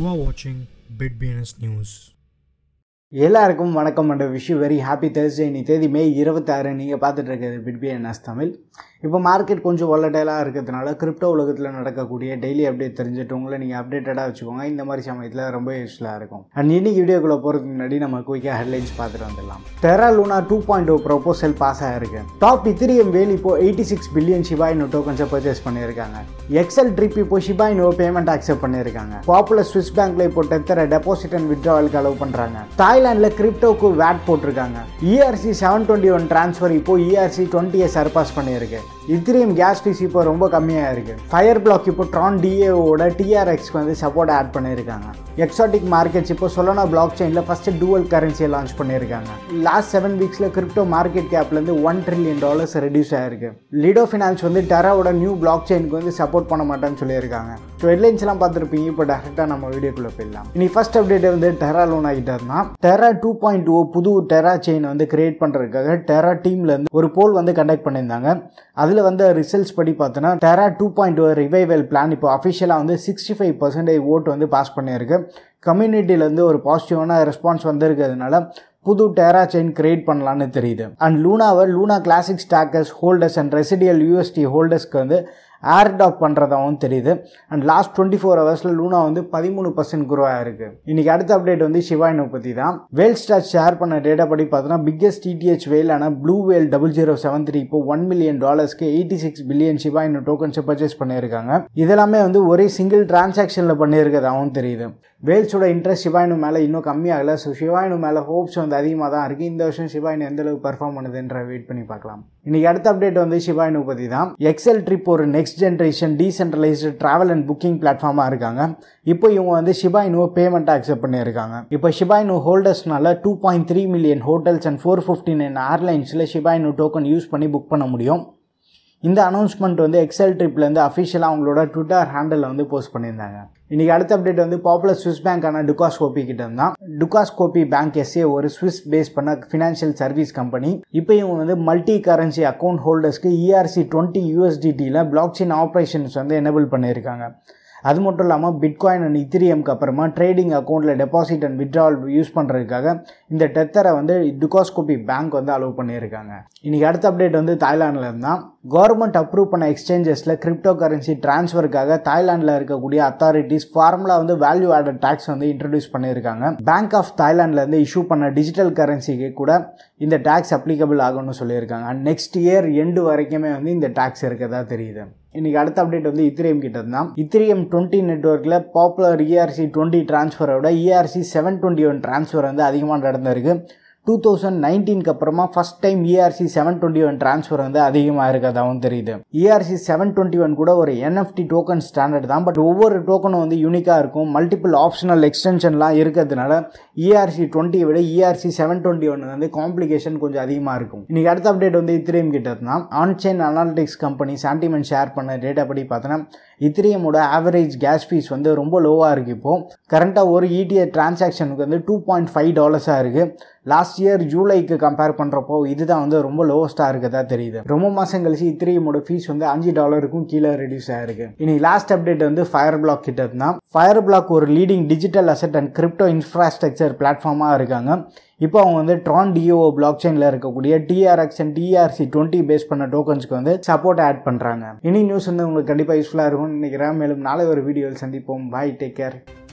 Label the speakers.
Speaker 1: are watching BitBNS News.
Speaker 2: எல்லாருக்கும் வணக்கம் and wish very happy Thursday இன்னி தேதி மே இருபத்தாறு நீங்கள் பார்த்துட்டு இருக்கிறது பிட்பிஎன்எஸ் தமிழ் இப்போ மார்க்கெட் கொஞ்சம் ஒல்லடைலாக இருக்கிறதுனால கிரிப்டோ உலகத்தில் நடக்கக்கூடிய டெய்லி அப்டேட் தெரிஞ்சுட்டு உங்களை நீங்கள் அப்டேட்டடாக வச்சுக்கோங்க இந்த மாதிரி சமயத்தில் ரொம்ப யூஸ்ஃபுல்லாக இருக்கும் அண்ட் இன்னைக்கு வீடியோக்குள்ளே போகிறதுக்கு முன்னாடி நம்ம குயிக்காக ஹெட்லைன்ஸ் பார்த்துட்டு வந்துடலாம் Terra Luna two point O proposal pass ஆகிருக்கு டாப் இத்திரியம் வேல் இப்போ எயிட்டி சிக்ஸ் பில்லியன் ஷிபாயினோ டோக்கன்ஸை பர்ச்சேஸ் பண்ணியிருக்காங்க எக்ஸல் ட்ரிப் இப்போ ஷிபாயினோ பேமெண்ட் அக்செப்ட் பண்ணியிருக்காங்க பாப்புலர் ஸ்விஸ் பேங்க்ல இப்போ டெத்தரை டெபாசிட் அண்ட் வித்ட்ராவலுக்கு அலோவ் பண்ணுறாங்க தாய்லாண்டில் கிரிப்டோக்கு வேட் போட்டிருக்காங்க ERC seven twenty one transfer இப்போ இஆர்சி டுவெண்ட்டியை சர்பாஸ் பண்ணியிருக்கு இத்திரியம் கேஸ் ஃபீஸ் இப்போ ரொம்ப கம்மியாக இருக்கு ஃபயர் பிளாக் இப்போ ட்ரான் டிஏஓட டிஆர்எக்ஸ்க்கு வந்து சப்போர்ட் ஆட் பண்ணியிருக்காங்க எக்ஸாட்டிக் மார்க்கெட்ஸ் இப்போ சொலனா பிளாக் செயினில் ஃபஸ்ட்டு டூவல் கரன்சியை லான்ச் பண்ணியிருக்காங்க லாஸ்ட் செவன் வீக்ஸில் கிரிப்டோ மார்க்கெட் கேப்லேருந்து ஒன் ட்ரில்லியன் டாலர்ஸ் ரெடியூஸ் ஆயிருக்கு லிடோ ஃபினான்ஸ் வந்து டெராவோட நியூ பிளாக் செயினுக்கு வந்து சப்போர்ட் பண்ண மாட்டேன்னு சொல்லியிருக்காங்க ஸோ ஹெட்லைன்ஸ்லாம் பார்த்துருப்பீங்க இப்போ டேரெக்டாக நம்ம வீடியோக்குள்ளே போயிடலாம் இனி ஃபர்ஸ்ட் அப்டேட் வந்து டெரா லோன் ஆகிட்டு இருந்தால் டெரா டூ பாயிண்ட் ஓ புது டெரா செயின் வந்து கிரியேட் பண்ணுறதுக்காக டெரா டீம்லேருந்து ஒரு போல் வந்து கண்டக்ட் பண்ணியிருந்தாங்க அதில் வந்து ரிசல்ட்ஸ் படி பார்த்தோன்னா Terra two point O revival plan இப்போ அஃபிஷியலாக வந்து சிக்ஸ்டி ஃபைவ் பர்சன்டேஜ் ஓட் வந்து பாஸ் பண்ணியிருக்கு கம்யூனிட்டிலேருந்து ஒரு பாசிட்டிவான ரெஸ்பான்ஸ் வந்திருக்கிறதுனால புது டேரா செயின் கிரியேட் பண்ணலான்னு தெரியுது அண்ட் லூனாவை Luna classic stakers holders and residual UST ஹோல்டர்ஸ்க்கு வந்து ஏர் டாக் பண்ணுறதாகவும் தெரியுது அண்ட் லாஸ்ட் டுவெண்ட்டி ஃபோர் ஹவர்ஸில் லூனா வந்து பதிமூணு பர்சன்ட் குரோ ஆயிருக்கு இன்னைக்கு அடுத்த அப்டேட் வந்து சிவாயினோ பற்றி தான் வேல் ஸ்டார் ஷேர் பண்ண டேட்டா படி பார்த்தோன்னா பிக்கஸ்ட் டிடிஹெச் வேலான blue whale double zero seven three இப்போ ஒன் மில்லியன் டாலர்ஸ்க்கு எயிட்டி சிக்ஸ் பில்லியன் சிவாயினோ டோக்கன்ஸை பர்ச்சேஸ் பண்ணியிருக்காங்க இதெல்லாமே வந்து ஒரே சிங்கிள் டிரான்சாக்ஷனில் பண்ணியிருக்கிறதாகவும் தெரியுது வேல்ஸோட இன்ட்ரெஸ்ட் சிவாயினு மேலே இன்னும் கம்மியாகலை ஸோ சிவாயினு மேலே ஹோப்ஸ் வந்து அதிகமாக தான் இருக்குது இந்த வருஷம் சிவாயினு எந்த அளவுக்கு பர்ஃபார்ம் பண்ணுதுன்ற வெயிட் பண்ணி பார்க்கலாம் இன்னைக்கு அடுத்த அப்டேட் வந்து சிவாயினு பற்றி தான் எக்ஸல் ட்ரிப் ஒரு next generation decentralised travel and booking பிளாட்ஃபார்மாக இருக்காங்க இப்போ இவங்க வந்து ஷிபாயினு பேமெண்ட் அக்செப்ட் பண்ணியிருக்காங்க இப்போ ஷிபாயினு ஹோல்டர்ஸ்னால two point three million hotels and four fifty nine ஏர்லைன்ஸில் ஷிபாயினு டோக்கன் யூஸ் பண்ணி புக் பண்ண முடியும் இந்த அனௌன்ஸ்மெண்ட் வந்து எக்ஸல் ட்ரிப்லேருந்து அஃபிஷியலாக அவங்களோட ட்விட்டர் ஹேண்டலில் வந்து போஸ்ட் பண்ணியிருந்தாங்க இன்றைக்கி அடுத்த அப்டேட் வந்து பாப்புலர் ஸ்விஸ் பேங்க்கான டுகாஸ்கோபி கிட்ட இருந்தால் டுகாஸ்கோபி பேங்க் எஸ்ஏ ஒரு ஸ்விஸ் பேஸ் பண்ண ஃபினான்ஷியல் சர்வீஸ் கம்பெனி இப்போ இவங்க வந்து மல்டி கரன்சி அக்கௌண்ட் ஹோல்டர்ஸ்க்கு இஆர்சி டுவெண்ட்டி யூஎஸ்டிடியில் பிளாக் செயின் ஆப்ரேஷன்ஸ் வந்து எனேபிள் பண்ணியிருக்காங்க அது மட்டும் இல்லாமல் பிட்காயின் அண்ட் இத்திரியம்க்கு அப்புறமா ட்ரேடிங் அக்கௌண்ட்டில் டெபாசிட் அண்ட் வித்ட்ராவல் யூஸ் பண்ணுறதுக்காக இந்த டெத்தரை வந்து டுகாஸ்கோபி பேங்க் வந்து அலோவ் பண்ணியிருக்காங்க இன்றைக்கி அடுத்த அப்டேட் வந்து தாய்லாண்டில் இருந்தால் கவர்மெண்ட் அப்ரூவ் பண்ண எக்ஸ்சேஞ்சஸில் கிரிப்டோ கரன்சி டிரான்ஸ்ஃபருக்காக தாய்லாண்டில் இருக்கக்கூடிய அத்தாரிட்டிஸ் ஃபார்முலா வந்து வேல்யூ ஆடட் டேக்ஸ் வந்து இன்ட்ரடியூஸ் பண்ணியிருக்காங்க பேங்க் ஆஃப் தாய்லாண்ட்லேருந்து இஷ்யூ பண்ண டிஜிட்டல் கரன்சிக்கு கூட இந்த டேக்ஸ் அப்ளிகபிள் ஆகும்னு சொல்லியிருக்காங்க அண்ட் நெக்ஸ்ட் இயர் எண்டு வரைக்குமே வந்து இந்த டேக்ஸ் இருக்கதா தெரியுது இன்னைக்கு அடுத்த அப்டேட் வந்து இத்திரியம் கிட்ட தான் இத்திரியம் டுவெண்ட்டி நெட்ஒர்க்கில் பாப்புலர் இஆர்சி டுவெண்ட்டி டிரான்ஸ்ஃபரோட ERC seven twenty one transfer வந்து அதிகமாக நடந்திருக்கு டூ தௌசண்ட் நைன்டீனுக்கு அப்புறமா first time ERC seven twenty one transfer வந்து அதிகமாக இருக்கிறதாகவும் தெரியுது இஆர்சி செவன் டுவெண்ட்டி ஒன் கூட ஒரு என்எஃப்டி டோக்கன் ஸ்டாண்டர்ட் தான் பட் ஒவ்வொரு டோக்கனும் வந்து யூனிக்காக இருக்கும் மல்டிபிள் ஆப்ஷனல் எக்ஸ்டென்ஷன்லாம் இருக்கிறதுனால இஆர்சி டுவெண்ட்டியை விட இஆர்சி செவன் டுவெண்ட்டி ஒன் வந்து காம்ப்ளிகேஷன் கொஞ்சம் அதிகமாக இருக்கும் இன்னைக்கு அடுத்த அப்டேட் வந்து இத்திரியம் கிட்ட தான் on chain analytics company Santiment share பண்ண டேட்டா படி பார்த்தோன்னா இத்திரியமோட ஆவரேஜ் கேஸ் ஃபீஸ் வந்து ரொம்ப லோவாக இருக்குது இப்போது கரண்ட்டாக ஒரு இடிஎஸ் டிரான்சாக்ஷனுக்கு வந்து டூ பாயிண்ட் ஃபைவ் டாலர்ஸாக இருக்குது லாஸ்ட் இயர் ஜூலைக்கு கம்பேர் பண்ணுறப்போ இதுதான் வந்து ரொம்ப லோவஸ்ட்டாக இருக்கதா தெரியுது ரொம்ப மாதம் கழிச்சு இத்திரியமோட ஃபீஸ் வந்து அஞ்சு டாலருக்கும் கீழே ரெடியூஸ் ஆயிருக்கு இனி லாஸ்ட் அப்டேட் வந்து ஃபயர் பிளாக் கிட்ட இருந்தால் ஃபயர் பிளாக் ஒரு leading digital asset and crypto infrastructure பிளாட்ஃபார்மாக இருக்காங்க இப்போ அவங்க வந்து ட்ரான் டிஓ பிளாக் செயினில் இருக்கக்கூடிய TRX and TRC twenty base பண்ண டோக்கன்ஸ்க்கு வந்து சப்போர்ட் ஆட் பண்ணுறாங்க இனி நியூஸ் வந்து உங்களுக்கு கண்டிப்பாக யூஸ்ஃபுல்லாக இருக்கும்னு நினைக்கிறேன் மேலும் நாளை ஒரு வீடியோவில் சந்திப்போம் பாய் டேக் கேர்